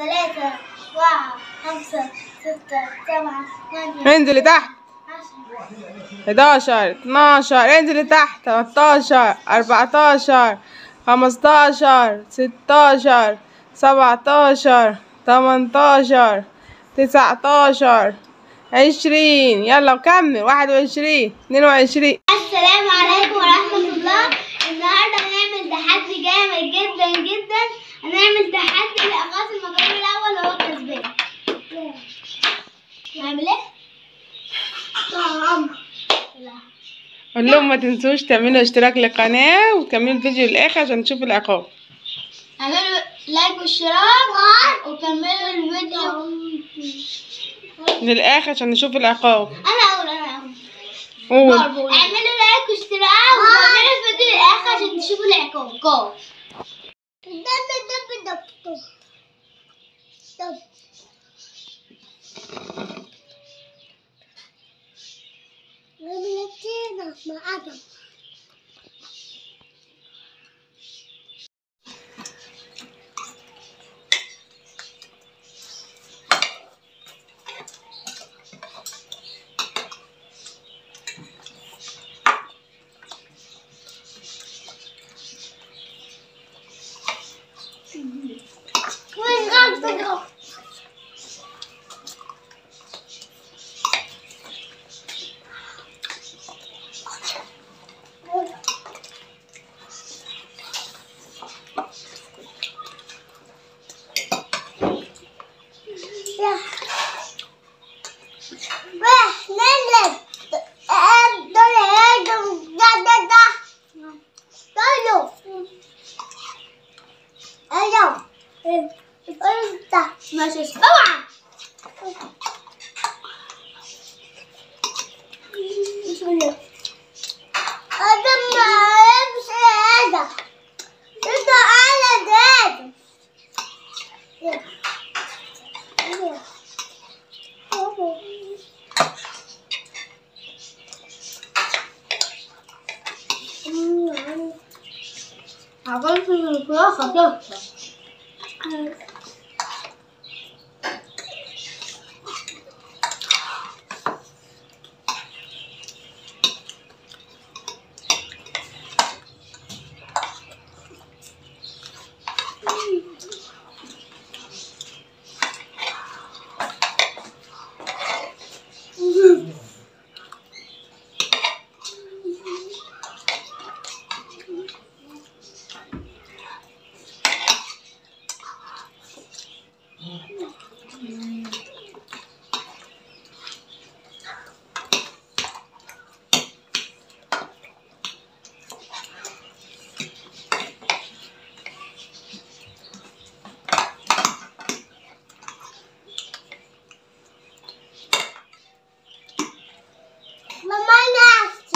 ثلاثة أربعة خمسة ستة سبعة ثمانية انزل لتحت عشرة 11 12 انزل لتحت 13 14 15 16 17 18 19 20 يلا وكمل 21 22 السلام عليكم ورحمة الله النهاردة هنعمل تحدي جامد جدا جدا هنعمل تحدي لأغاث المجرم الأول وهو الكسبان نعمل ايه؟ طعم قول لهم ما تنسوش تعملوا اشتراك للقناة وكملوا الفيديو للآخر عشان تشوفوا العقاب اعملوا لايك واشتراك وكملوا الفيديو للآخر عشان نشوف العقاب انا اقول انا اقول قول اعملوا لايك واشتراك وكملوا الفيديو للاخر عشان تشوفوا العقاب جو دب دب دب دب دب عملتينا مع ادم وين غلطة Wah, nenek. Eh, dole, eh, da, da, da. Dolo. Ayo. Eh, انت ماشي اوعى بسم الله هذا ما يمشي هذا انت على ده عقلت الفراخ تحفة Mama nasty.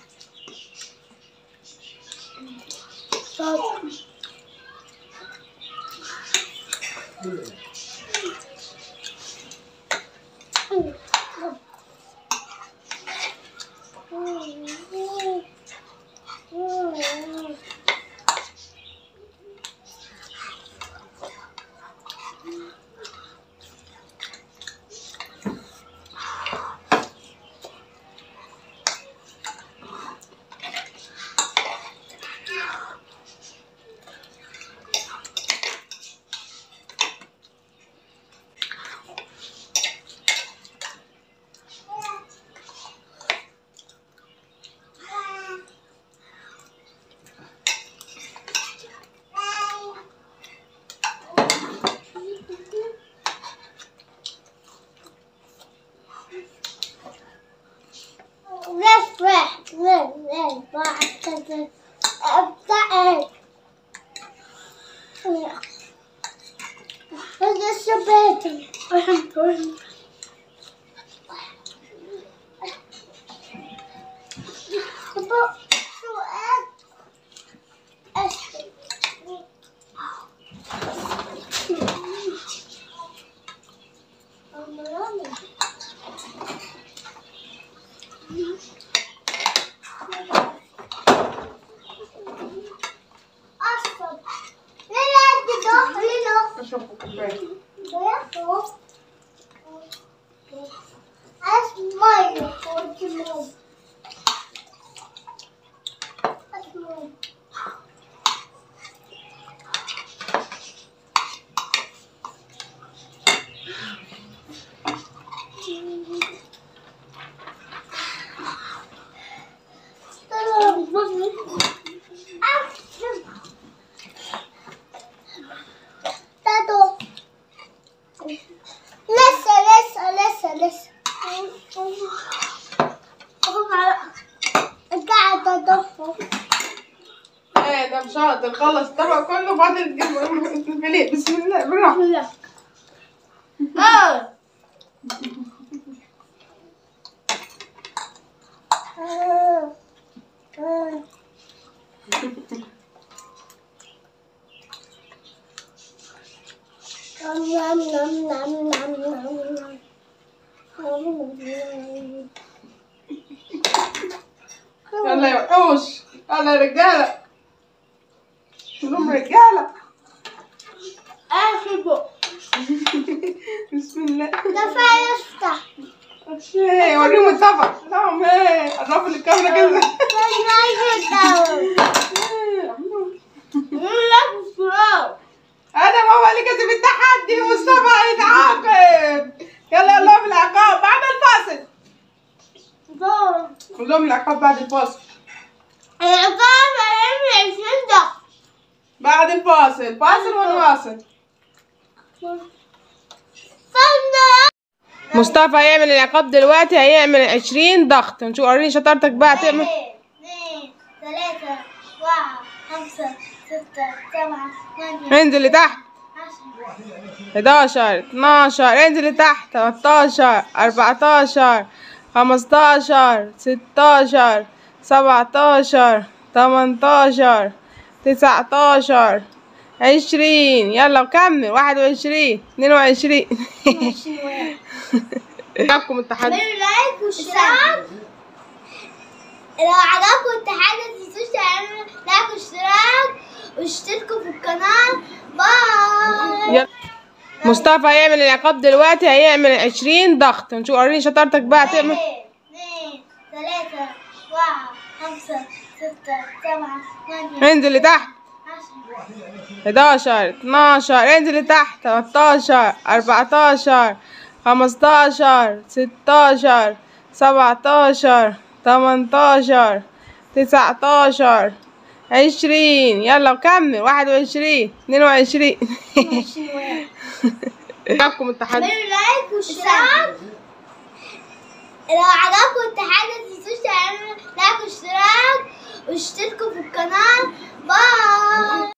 Left, left, left, left, left, left, left, left. Yeah. This is a baby. I'm going. أصلا لا لا أنت ضغط ليه ضغط اشرب كوبايه لسه لسه لسه لسه قاعد تضفه ايه ده مش هقدر خلص الطبق كله بعدين تجيب الفيليه بسم الله بالراحه اه نم نم نم نم نم نم يلا يا وحوش يلا يا رجاله كلهم رجاله اخر بق بسم الله ده فعلا يفتح ايه وريهم الطبق لهم ايه قربوا للكاميرا كده فعلا يفتح إيه، عملوا. لا بسرعة انا ماما اللي كسب التحدي مصطفى هيتعاقب يلا يلا بالعقاب بعد الفاصل كلهم العقاب بعد الفاصل العقاب هيعمل عشرين دقيقة بعد الفاصل فاصل ونواصل استنى مصطفى هيعمل العقاب دلوقتي هيعمل 20 ضغط نشوف وريني شطارتك بقى تعمل اثنين ثلاثة أربعة خمسة ستة سبعة ثمانية انزل لتحت عشرة 11 12 انزل لتحت 13 14 15 16 17 18 19 20 يلا وكمل 21 22 عجبكم التحدي اعملوا لايك واشتراك لو عجبكم التحدي متنسوش تعملوا لايك واشتراك واشتركوا في القناة باي يلا. مصطفى هيعمل العقاب دلوقتي هيعمل 20 ضغط نشوف وريني شطارتك بقى تعمل اثنين ثلاثة أربعة خمسة ستة سبعة ثمانية انزل لتحت عشرة 11 12 انزل لتحت 13 14 15 16 17 18 19 20 يلا وكمل 21 22 عجبكم التحدي اعملوا لايك واشتراك لو عجبكم التحدي متنسوش تعملوا لايك واشتراك واشتركوا في القناة